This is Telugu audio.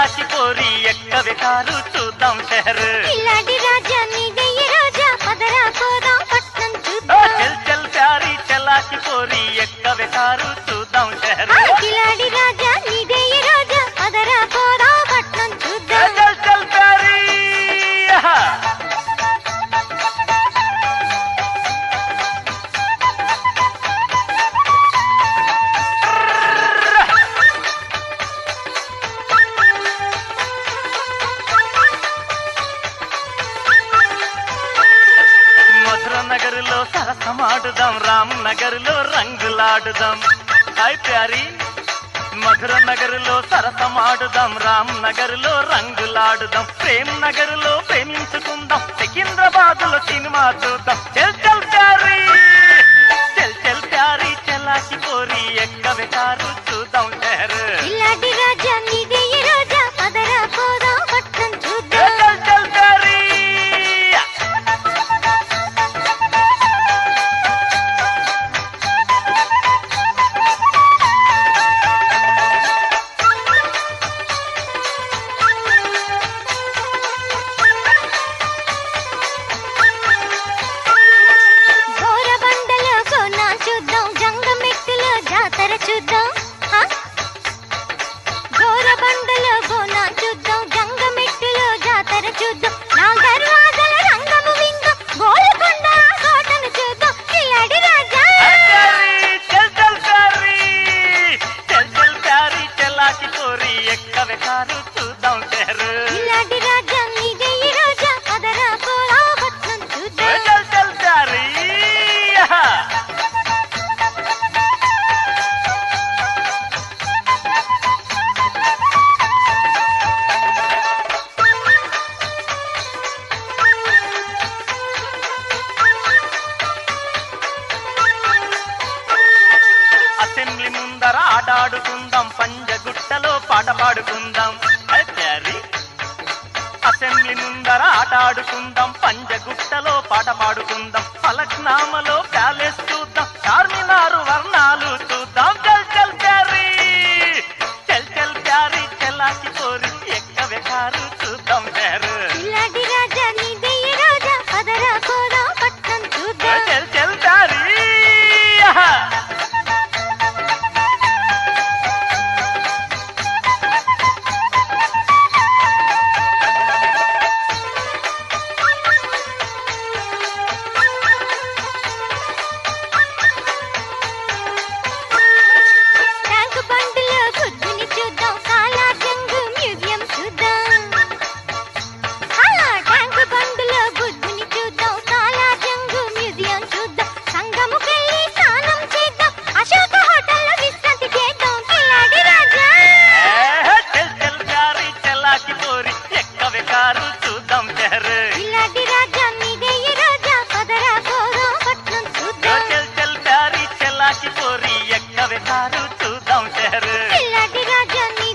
చలాకి పోరి ఎక్కవే కారు చూద్దాం షహర్ ఇలాంటి రాజా నీదయ్య రాజా పదరా పోదాం పట్నం ఓ చూద్దాం చల్ చల్ ప్యారీ చలాకి పోరి ఎక్కవే కారు చూద్దాం షహర్ ఆ కిలాడి రాజా నీదయ్య రాజా పదరా పోదాం పట్నం ఏ చూద్దాం చల్ చల్ ప్యారీ ఆహా. మధుర నగరులో సరసమాడుదాం రామ్ నగరులో రంగులాడుదాం హాయ్ ప్యారీ మధుర నగరులో సరసమాడుదాం రామ్ నగరులో రంగులాడుదాం ప్రేమ్ నగరులో ప్రేమించుకుందాం సికింద్రాబాదులో సినిమా చూద్దాం చెల్ చెల్ ప్యారీ చెల్ చెల్ ప్యారీ చెలాకి పోరి ఎక్కవే కారు చూద్దాం షహర్ ఇలాంటి రాజా నీదయ్య రాజా పదరా పోదాం పట్నం ఏ చూద్దాం చల్ చల్ ప్యారీ ఘోర బండలో కొన్నా చూద్దాం జంగమెట్టులో జాతర చూద్దాం ఆ? ఘోర బండలో కొన్నా చూద్దాం జంగమెట్టులో జాతర చూద్దాం నాలుగు దర్వాజల రంగము విందాం గోల్కొండ కోటను చూద్దాం కిలాడి రాజా ప్యారీ చల్ చల్ ప్యారీ చల్ చల్ ప్యారీ చలాకి పోరి ఎక్కవే కారు చూద్దాం షహర్ కిలాడి రాజా నీదే ఈ రోజా అదరా పోలా పట్నం ఏ చూద్దాం చల్ చల్ ప్యారీ ఆహా. అసెంబ్లీ ముందర ఆటాడుకుందాం పంజగుట్టలో పాట పాడుకుందాం ఏ ప్యారీ అసెంబ్లీ ముందర ఆటాడుకుందాం పంజగుట్టలో పాట పాడుకుందాం ఫలక్నామలో ప్యాలెస్ చూద్దాం చార్మినారు వర్ణాలు చూద్దాం చల్ చల్ ప్యారీ చల్ చల్ ప్యారీ చలాకి పోరి ఎక్కవే కారు చూద్దాం ప్యారు కిలాడి రాజా నీదే ఈ రోజా అదరా పోలా పట్నం చూద్దాం చల్ చల్ ప్యారీ ఆహా. ట్యాంక్ బండిలో బుద్ధుని చూద్దాం కాలాజంగు మ్యూజియం చూద్దాం ఆ ట్యాంక్ బండిలో బుద్ధుని చూద్దాం కాలాజంగు మ్యూజియం చూద్దాం సంగముకెళ్ళి స్నానం చేద్దాం అశోక హోటల్లో విశ్రాంతి చేద్దాం కిలాడి రాజా ఏ చల్ చల్ ప్యారీ చలాకి పోరి ఎక్కవే కారు చూద్దాం ప్యారు కిలాడి రాజా నీదే ఈ రోజా పదరా పోదాం పట్నం చూద్దాం చల్ చల్ ప్యారీ చలాకి పోరి ఎక్కవే కారు చూద్దాం షహర్ కిలాడి రాజా నీ